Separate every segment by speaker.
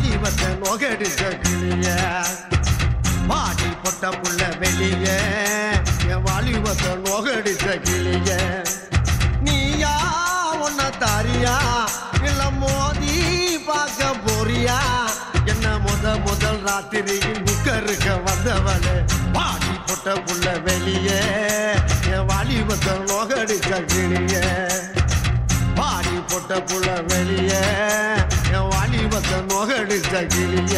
Speaker 1: வாலிபத்தை நோகடிச்ச கிளிய பாடி பொட்ட புள்ள வெளிய என் வாலிபத்தை நோகடிச்ச கிளிய நீயா உன்ன தாரியா இல்ல மோதி பார்க்க போறியா என்ன முத முதல் ராத்திரியில் முக்கருக்க வந்தவளே பாடி பொட்ட புள்ள வெளிய என் வாலிபத்தை நோகடிச்ச கிளிய பாடி பொட்ட புள்ள வெளிய என் வாலிபத்தை நோகடிச்ச கிளிய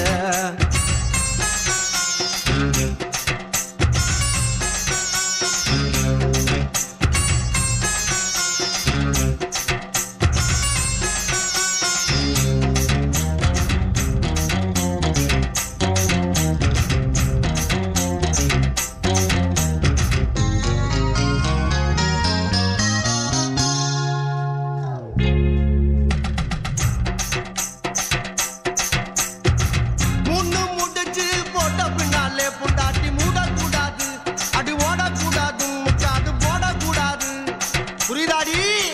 Speaker 1: முன்னு முடிச்சு போட்ட பின்னாலே பொண்டாட்டி மூடக்கூடாது அடி ஓடக்கூடாது முக்காடு போடக்கூடாது புரியுதாடி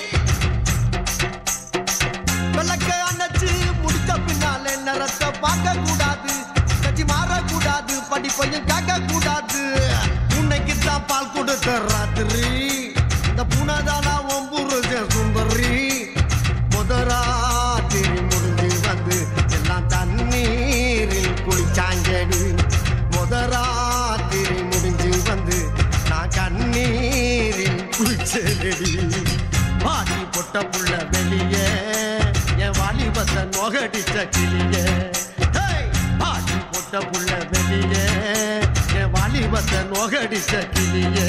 Speaker 1: விளக்க அணைச்சு முடிச்ச பின்னாலே நிறத்தை பார்க்க கூடாது கட்சி மாறக்கூடாது படிப்பையும் கேட்க கூடாது உன்னைக்கு தான் பால் கொடுத்த ராத்திரி இந்த பூனைதானா ஒம்புருஜ சுந்தரி முதராத்திரி முடிஞ்சு வந்து எல்லாம் தண்ணீரில் குளிச்சாங்கடி முதராத்திரி முடிஞ்சு வந்து நான் கண்ணீரில் குளிச்சேடி பாடி பொட்ட புள்ள வெளியே என் வாலிபத்தை நோகடிச்ச கிளியே ஹேய்! பாடி பொட்ட புள்ள வெளியே என் வாலிபத்தை நோகடிச்ச கிளியே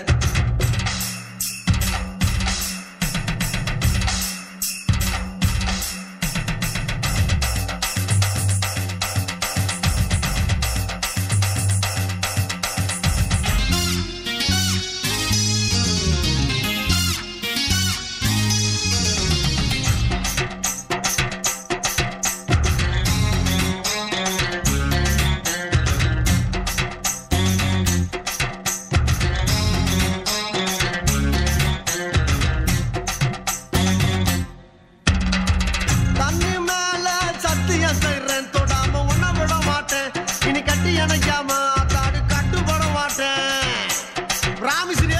Speaker 1: தண்ணி மேல சத்தியம் செய்றேன் தொடாம உன்ன விட மாட்டேன் இனி கட்டி அணைக்காம தாடு கட்டுப்பட மாட்டேன் ராமிஸ்ரீ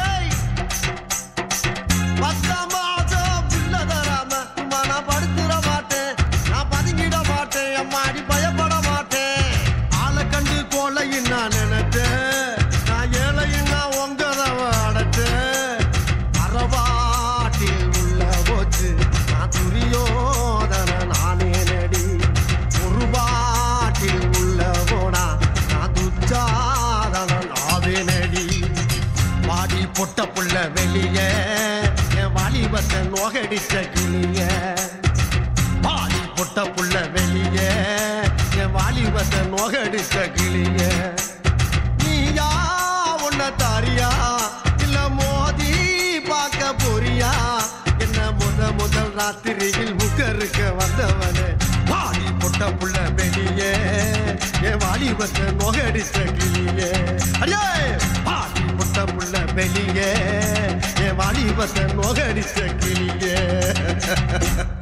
Speaker 1: பத்தாம் மாசம் பிள்ளை தராம சும்மா நான் படுத்துட மாட்டேன் நான் பதுங்கிட மாட்டேன் அம்மாடி பயப்பட மாட்டேன் ஆளை கண்டு கோலையும் நான் நினைச்சேன் நான் ஏழையும் நான் உங்கதவ அடைச்சேன் அறவாட்டில் உள்ள போச்சு நான் துரியோதன நானே நடி ஒரு பாட்டில் உள்ள போனா நான் துச்சாதன நாவே நடி பாடி பொட்ட புள்ள வெளிய என் வாலிபத்தை நோகடிச்ச கிளிய பாடி பொட்ட புள்ள வெளிய என் வாலிபத்தை நோகடிச்ச கிளிய நீயா உன்ன தாரியா இல்ல மோதி பார்க்க போறியா என்ன முத முதல் ராத்திரியில் முகருக்க வந்தவனே பாடி பொட்ட புள்ள வெளியே என் வாலிபத்தை நோகடிச்ச கிளியே அடியே பாடி பொட்ட புள்ள வெளியே என் வாலிபத்தை நோகடிச்ச கிளியே